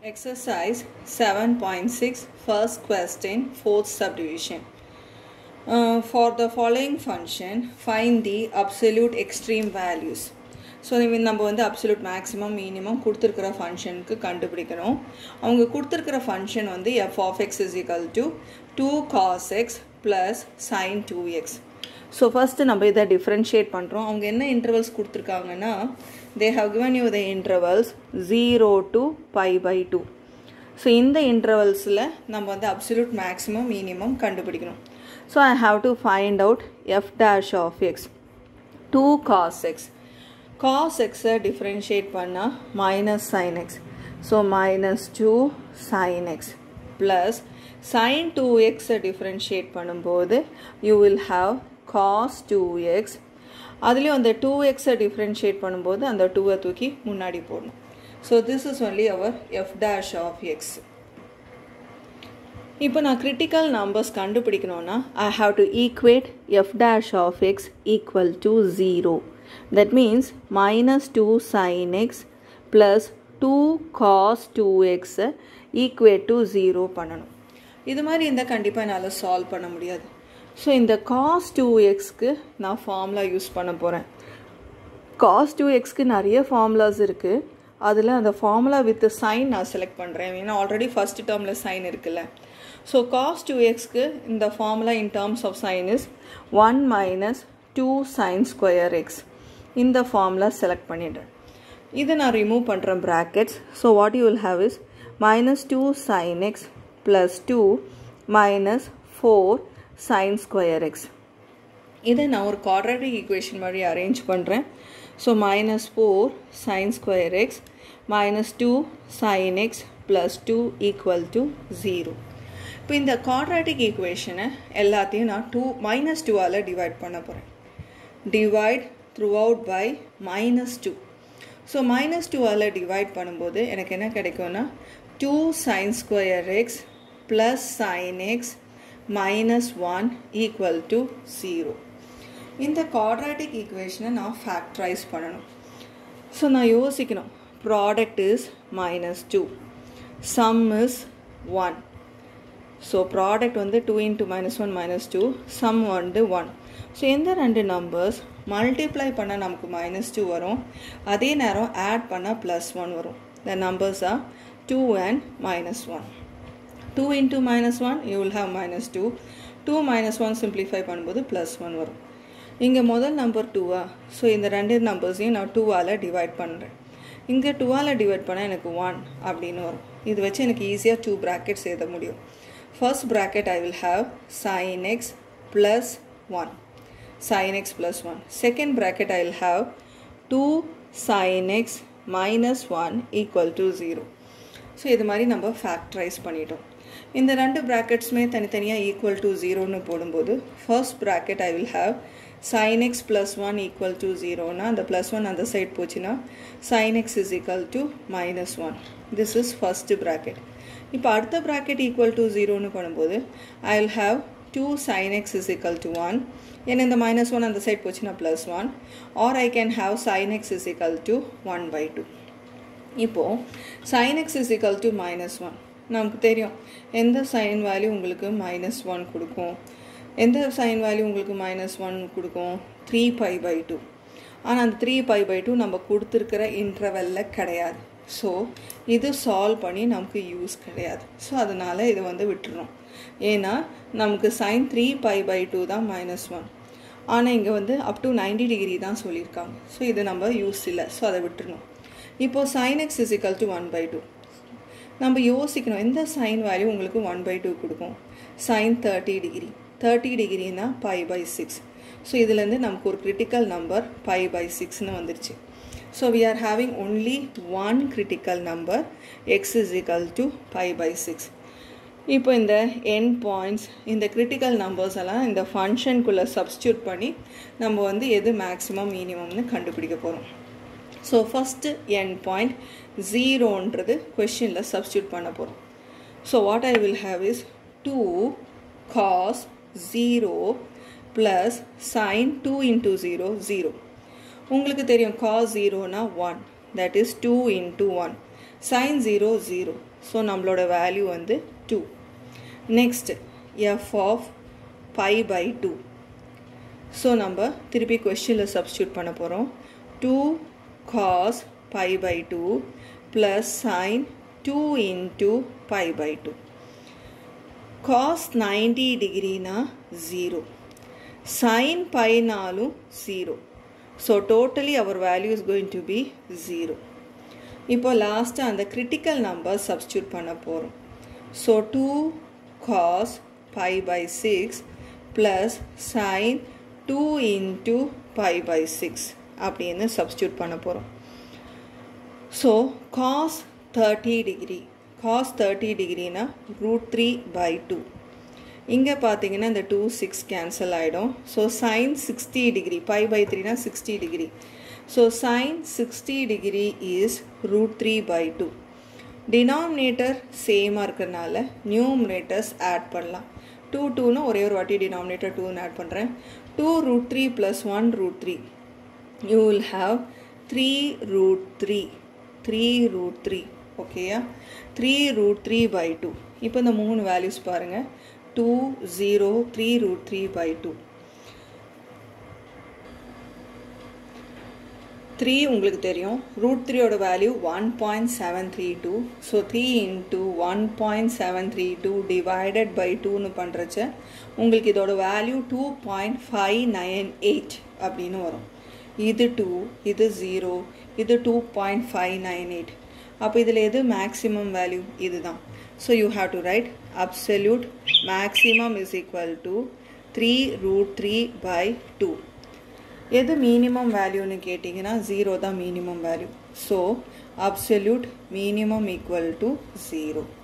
Exercise 7.6 First question Fourth subdivision Uh, For the following function find the absolute extreme values so நம்ம வந்து absolute maximum minimum கொடுத்துருக்கிற ஃபங்க்ஷனுக்கு கண்டுபிடிக்கணும் அவங்க கொடுத்துருக்கிற ஃபங்க்ஷன் வந்து f of x is equal to two cos x plus sine two x so first நம்ம இதை டிஃப்ரென்ஷியேட் பண்ணுறோம் அவங்க என்ன இன்டர்வல்ஸ் கொடுத்துருக்காங்கன்னா they have given you the intervals zero to pi by two so இந்த இன்டர்வல்ஸில் நம்ம வந்து அப்சல்யூட் மேக்ஸிமம் மினிமம் கண்டுபிடிக்கணும் so I have to find out f dash of x two cos x cos எக்ஸை டிஃப்ரென்ஷியேட் பண்ணால் minus sine x so minus two sine x plus sine two எக்ஸை differentiate பண்ணும்போது you will have cos two x அதுலேயும் அந்த two எக்ஸை differentiate பண்ணும்போது அந்த டூவை தூக்கி முன்னாடி போடணும் so this is only our f dash of x இப்போ நான் கிரிட்டிக்கல் நம்பர்ஸ் கண்டுபிடிக்கணும்னா I have to equate f dash of x equal to zero that means minus two sine x plus two cos two எக்ஸை equate to zero பண்ணணும் இது மாதிரி இருந்தால் கண்டிப்பாக என்னால் சால்வ் பண்ண முடியாது ஸோ இந்த காஸ் டூ எக்ஸ்க்கு நான் ஃபார்முலா யூஸ் பண்ண போகிறேன் காஸ் டூ எக்ஸ்க்கு நிறைய ஃபார்முலாஸ் இருக்குது அதில் அந்த ஃபார்முலா வித் சைன் நான் செலக்ட் பண்ணுறேன் ஏன்னா ஆல்ரெடி ஃபஸ்ட் டேர்மில் சைன் இருக்குல்ல ஸோ காஸ் டூ எக்ஸ்க்கு இந்த formula in terms of sine is one minus two sine square x இந்த ஃபார்முலா செலக்ட் பண்ணிடுறேன் இதை நான் ரிமூவ் பண்ணுறேன் brackets so what you will have is minus two sine x plus two minus four sine square x இதை நான் ஒரு quadratic equation மாதிரி arrange பண்ணுறேன் so minus four sine square x minus two sine x plus two equal to zero இப்போ இந்த quadratic ஈக்குவேஷனை எல்லாத்தையும் நான் டூ மைனஸ் டூவால் டிவைட் பண்ண போகிறேன் divide throughout by minus two so minus டூவால் டிவைட் பண்ணும்போது எனக்கு என்ன கிடைக்கும்னா two sine square x plus sine x minus one equal to zero இந்த குவாட்ராட்டிக் ஈக்குவேஷனை நான் ஃபேக்டரைஸ் பண்ணணும் ஸோ நான் யோசிக்கணும் product is minus two sum is one so product வந்து two into minus one minus two sum வந்து one so எந்த ரெண்டு நம்பர்ஸ் மல்டிப்ளை பண்ணால் நமக்கு மைனஸ் டூ வரும் அதே நேரம் ஆட் பண்ணால் ப்ளஸ் ஒன் வரும் the numbers are two and minus one two into minus one you will have minus two two minus one simplify பண்ணும்போது ப்ளஸ் ஒன் வரும் இங்கே முதல் நம்பர் டூவா ஸோ இந்த ரெண்டு நம்பர்ஸையும் நான் டூவால் டிவைட் பண்ணுறேன் இங்கே டூவால் டிவைட் பண்ணால் எனக்கு ஒன் அப்படின்னு வரும் இது வச்சு எனக்கு ஈஸியாக டூ ப்ராக்கெட்ஸ் எழுத முடியும் first bracket I will have sine x plus one sin x plus 1. Second bracket I will have 2 sin x minus 1 equal to 0. So இது மாதிரி நம்ம ஃபேக்டரைஸ் பண்ணிட்டோம் இந்த ரெண்டு ப்ராக்கெட்ஸுமே தனித்தனியாக ஈக்குவல் டு ஜீரோன்னு போடும்போது first bracket I will have sine x plus one equal to ஜீரோனா அந்த ப்ளஸ் ஒன் அந்த சைட் போச்சுன்னா sine x is equal to minus one this is first bracket இப்போ அடுத்த ப்ராக்கெட் ஈக்குவல் டு ஜீரோன்னு பண்ணும்போது I will have two sine x is equal to one ஏன்னா இந்த மைனஸ் ஒன் அந்த சைட் போச்சுன்னா plus one or I can have sine x is equal to one by two இப்போது sine x is equal to minus one நமக்கு தெரியும் எந்த sine value உங்களுக்கு minus one கொடுக்கும் எந்த சைன் வேல்யூ உங்களுக்கு மைனஸ் ஒன் கொடுக்கும் த்ரீ பை பை டூ ஆனால் அந்த த்ரீ பை பை டூ நம்ம கொடுத்துருக்கிற இன்டர்வெல்லில் கிடையாது ஸோ இது சால்வ் பண்ணி நமக்கு யூஸ் கிடையாது ஸோ அதனால் இதை வந்து விட்டுறோம் ஏன்னா நமக்கு sine three pi by two தான் மைனஸ் ஒன் ஆனால் இங்கே வந்து அப் டு நைன்டி டிகிரி தான் சொல்லியிருக்காங்க ஸோ இது நம்ம யூஸ் இல்லை ஸோ அதை விட்டுருணும் இப்போது sine x is equal to one by two நம்ம யோசிக்கணும் எந்த சைன் வேல்யூ உங்களுக்கு ஒன் பை டூ கொடுக்கும் சைன் தேர்ட்டி டிகிரி தேர்ட்டி டிகிரினா பை பை சிக்ஸ் ஸோ இதுலேருந்து நமக்கு ஒரு கிரிட்டிக்கல் நம்பர் பை பை சிக்ஸ்னு வந்துருச்சு so we are having only one critical number x is equal to pi by six இப்போ இந்த என் பாயிண்ட்ஸ் இந்த கிரிட்டிக்கல் நம்பர்ஸ் எல்லாம் இந்த ஃபங்க்ஷனுக்குள்ளே சப்ஸ்டியூட் பண்ணி நம்ம வந்து எது மேக்ஸிமம் மினிமம்னு கண்டுபிடிக்க போகிறோம் ஸோ ஃபஸ்ட்டு என் பாயிண்ட் ஜீரோன்றது கொஷினில் சப்ஸ்டியூட் பண்ண போகிறோம் so what I will have is two cos zero plus sine two into zero zero உங்களுக்கு தெரியும் காஸ் ஜீரோனா one that is two into one sine zero zero so நம்மளோட value வந்து two next f of pi by two so நம்ம திருப்பி கொஸ்டினில் substitute பண்ண போகிறோம் two cos pi by two plus sine two into pi by two cos ninety டிகிரினா zero sine பைனாலும் zero so totally our value is going to be zero இப்போ லாஸ்ட்டாக அந்த கிரிட்டிக்கல் நம்பர் சப்ஸ்டியூட் பண்ண போகிறோம் so two cos pi by six plus sine two into pi by six அப்படின்னு substitute பண்ண போகிறோம் so cos thirty degree cos thirty டிகிரினா root three by two இங்கே பார்த்தீங்கன்னா இந்த டூ சிக்ஸ் கேன்சல் ஆகிடும் so sine sixty degree pi by த்ரீனா sixty degree so sine sixty degree is root three by two denominator சேமாக இருக்கிறனால நியூமினேட்டர்ஸ் add பண்ணலாம் two டூன்னு ஒரே ஒரு வாட்டி டினாமினேட்டர் டூன்னு ஆட் பண்ணுறேன் two root three plus one root three you will have three root three three root three ஓகேயா three root three by two இப்போ இந்த மூணு வேல்யூஸ் பாருங்கள் two zero three root three by two three உங்களுக்கு தெரியும் ரூட் த்ரீயோட value one point seven three two so three into one point seven three two divided by டூன்னு பண்ணுறச்ச உங்களுக்கு இதோட value two point five nine eight அப்படின்னு வரும் இது டூ இது ஜீரோ இது two point five nine eight அப்போ இதில் எது மேக்ஸிமம் வேல்யூ இதுதான் so you have to write absolute maximum is equal to three root three by two எது மினிமம் வேல்யூன்னு கேட்டிங்கன்னா ஜீரோ தான் minimum value so absolute minimum equal to zero